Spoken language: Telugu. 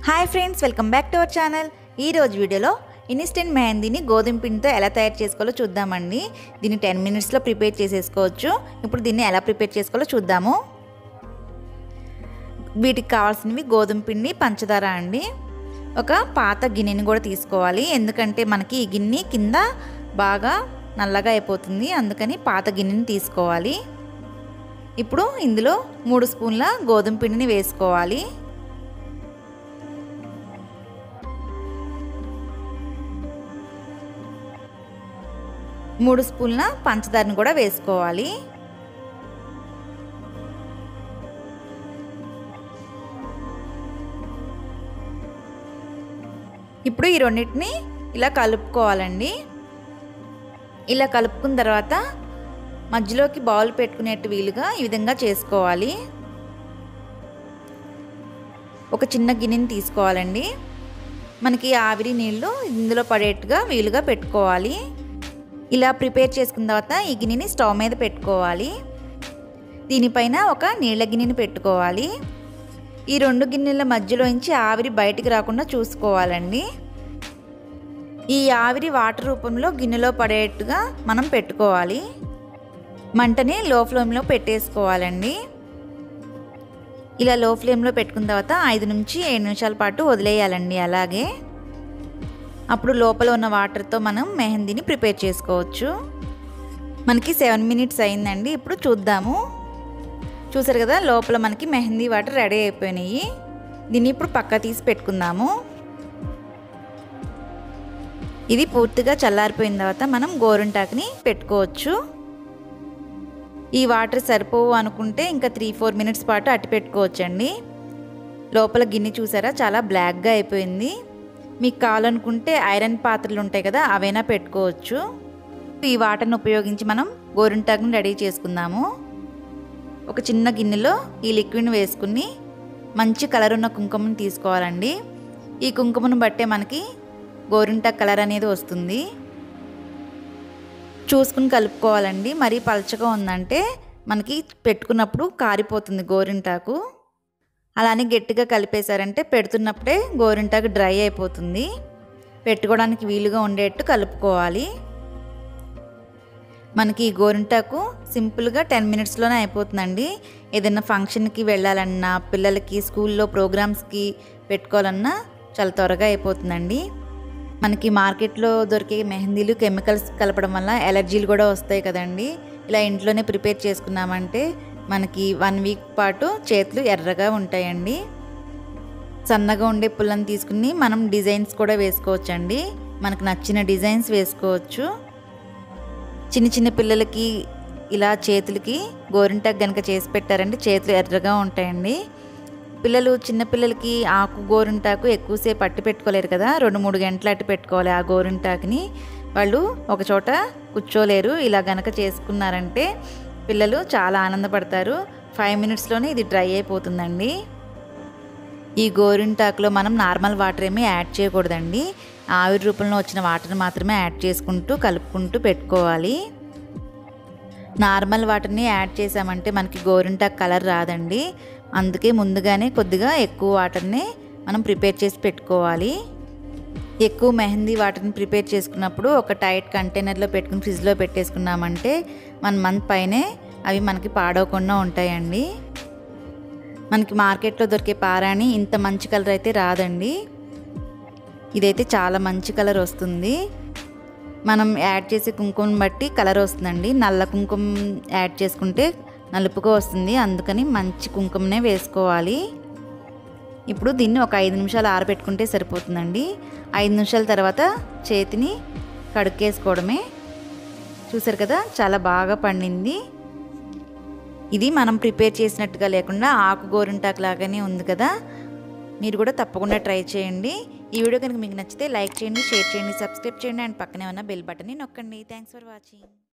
hi friends welcome back to our channel ఈరోజు వీడియోలో ఇన్స్టెంట్ మెహందీని గోధుమ పిండితో ఎలా తయారు చేసుకోవాలో చూద్దామండి దీన్ని టెన్ మినిట్స్లో ప్రిపేర్ చేసేసుకోవచ్చు ఇప్పుడు దీన్ని ఎలా ప్రిపేర్ చేసుకోవాలో చూద్దాము వీటికి కావాల్సినవి గోధుమ పిండి పంచదార అండి ఒక పాత గిన్నెని కూడా తీసుకోవాలి ఎందుకంటే మనకి ఈ గిన్నె కింద బాగా నల్లగా అయిపోతుంది అందుకని పాత గిన్నెని తీసుకోవాలి ఇప్పుడు ఇందులో మూడు స్పూన్ల గోధుమ పిండిని వేసుకోవాలి మూడు స్పూన్ల పంచదారని కూడా వేసుకోవాలి ఇప్పుడు ఈ రెండింటిని ఇలా కలుపుకోవాలండి ఇలా కలుపుకున్న తర్వాత మధ్యలోకి బౌల్ పెట్టుకునేట్టు వీలుగా ఈ విధంగా చేసుకోవాలి ఒక చిన్న గిన్నెని తీసుకోవాలండి మనకి ఆవిరి నీళ్ళు ఇందులో పడేట్టుగా వీలుగా పెట్టుకోవాలి ఇలా ప్రిపేర్ చేసుకున్న తర్వాత ఈ గిన్నెని స్టవ్ మీద పెట్టుకోవాలి దీనిపైన ఒక నీళ్ళ గిన్నెని పెట్టుకోవాలి ఈ రెండు గిన్నెల మధ్యలోంచి ఆవిరి బయటికి రాకుండా చూసుకోవాలండి ఈ ఆవిరి వాటర్ రూపంలో గిన్నెలో పడేట్టుగా మనం పెట్టుకోవాలి మంటని లో ఫ్లేమ్లో పెట్టేసుకోవాలండి ఇలా లో ఫ్లేమ్లో పెట్టుకున్న తర్వాత ఐదు నుంచి ఏడు నిమిషాల పాటు వదిలేయాలండి అలాగే అప్పుడు లోపల ఉన్న వాటర్తో మనం మెహందీని ప్రిపేర్ చేసుకోవచ్చు మనకి సెవెన్ మినిట్స్ అయిందండి ఇప్పుడు చూద్దాము చూసారు కదా లోపల మనకి మెహందీ వాటర్ రెడీ అయిపోయినాయి దీన్ని ఇప్పుడు పక్క తీసి పెట్టుకుందాము ఇది పూర్తిగా చల్లారిపోయిన తర్వాత మనం గోరుంటాకుని పెట్టుకోవచ్చు ఈ వాటర్ సరిపోవు అనుకుంటే ఇంకా త్రీ ఫోర్ మినిట్స్ పాటు అట్టి పెట్టుకోవచ్చండి లోపల గిన్నె చూసారా చాలా బ్లాక్గా అయిపోయింది మీకు కావాలనుకుంటే ఐరన్ పాత్రలు ఉంటాయి కదా అవైనా పెట్టుకోవచ్చు ఈ వాటర్ని ఉపయోగించి మనం గోరింటాకుని రెడీ చేసుకుందాము ఒక చిన్న గిన్నెలో ఈ లిక్విడ్ని వేసుకుని మంచి కలర్ ఉన్న కుంకుమని తీసుకోవాలండి ఈ కుంకుమను బట్టే మనకి గోరింటాకు కలర్ అనేది వస్తుంది చూసుకుని కలుపుకోవాలండి మరీ పలచగా ఉందంటే మనకి పెట్టుకున్నప్పుడు కారిపోతుంది గోరింటాకు అలానే గట్టిగా కలిపేశారంటే పెడుతున్నప్పుడే గోరింటాకు డ్రై అయిపోతుంది పెట్టుకోవడానికి వీలుగా ఉండేట్టు కలుపుకోవాలి మనకి ఈ గోరింటాకు సింపుల్గా టెన్ మినిట్స్లోనే అయిపోతుందండి ఏదైనా ఫంక్షన్కి వెళ్ళాలన్నా పిల్లలకి స్కూల్లో ప్రోగ్రామ్స్కి పెట్టుకోవాలన్నా చాలా త్వరగా అయిపోతుందండి మనకి మార్కెట్లో దొరికే మెహందీలు కెమికల్స్ కలపడం వల్ల ఎలర్జీలు కూడా వస్తాయి కదండి ఇలా ఇంట్లోనే ప్రిపేర్ చేసుకున్నామంటే మనకి వన్ వీక్ పాటు చేతులు ఎర్రగా ఉంటాయండి సన్నగా ఉండే పుల్లని తీసుకుని మనం డిజైన్స్ కూడా వేసుకోవచ్చండి మనకు నచ్చిన డిజైన్స్ వేసుకోవచ్చు చిన్న చిన్న పిల్లలకి ఇలా చేతులకి గోరింటాకు కనుక చేసి పెట్టారంటే చేతులు ఎర్రగా ఉంటాయండి పిల్లలు చిన్నపిల్లలకి ఆకు గోరింటాకు ఎక్కువసేపు పట్టి పెట్టుకోలేరు కదా రెండు మూడు గంటలు అట్టి పెట్టుకోవాలి ఆ గోరింటాకుని వాళ్ళు ఒక చోట కూర్చోలేరు ఇలా గనక చేసుకున్నారంటే పిల్లలు చాలా ఆనందపడతారు ఫైవ్ మినిట్స్లోనే ఇది డ్రై అయిపోతుందండి ఈ గోరింటాకులో మనం నార్మల్ వాటర్ ఏమీ యాడ్ చేయకూడదండి ఆవిరి రూపంలో వచ్చిన వాటర్ మాత్రమే యాడ్ చేసుకుంటూ కలుపుకుంటూ పెట్టుకోవాలి నార్మల్ వాటర్ని యాడ్ చేసామంటే మనకి గోరింటాకు కలర్ రాదండి అందుకే ముందుగానే కొద్దిగా ఎక్కువ వాటర్ని మనం ప్రిపేర్ చేసి పెట్టుకోవాలి ఎక్కువ మెహందీ వాటర్ని ప్రిపేర్ చేసుకున్నప్పుడు ఒక టైట్ కంటైనర్లో పెట్టుకుని ఫ్రిడ్జ్లో పెట్టేసుకున్నామంటే వన్ మంత్ పైనే అవి మనకి పాడవకుండా ఉంటాయండి మనకి మార్కెట్లో దొరికే పారాని ఇంత మంచి కలర్ అయితే రాదండి ఇదైతే చాలా మంచి కలర్ వస్తుంది మనం యాడ్ చేసే కుంకుమని బట్టి కలర్ వస్తుందండి నల్ల కుంకుమ యాడ్ చేసుకుంటే నలుపుగా వస్తుంది అందుకని మంచి కుంకుమనే వేసుకోవాలి ఇప్పుడు దీన్ని ఒక ఐదు నిమిషాలు ఆరబెట్టుకుంటే సరిపోతుందండి ఐదు నిమిషాల తర్వాత చేతిని కడుక్కేసుకోవడమే చూసారు కదా చాలా బాగా పండింది ఇది మనం ప్రిపేర్ చేసినట్టుగా లేకుండా ఆకు గోరింటాకు లాగానే ఉంది కదా మీరు కూడా తప్పకుండా ట్రై చేయండి ఈ వీడియో కనుక మీకు నచ్చితే లైక్ చేయండి షేర్ చేయండి సబ్స్క్రైబ్ చేయండి అండ్ పక్కనే ఉన్న బెల్ బటన్ని నొక్కండి థ్యాంక్స్ ఫర్ వాచింగ్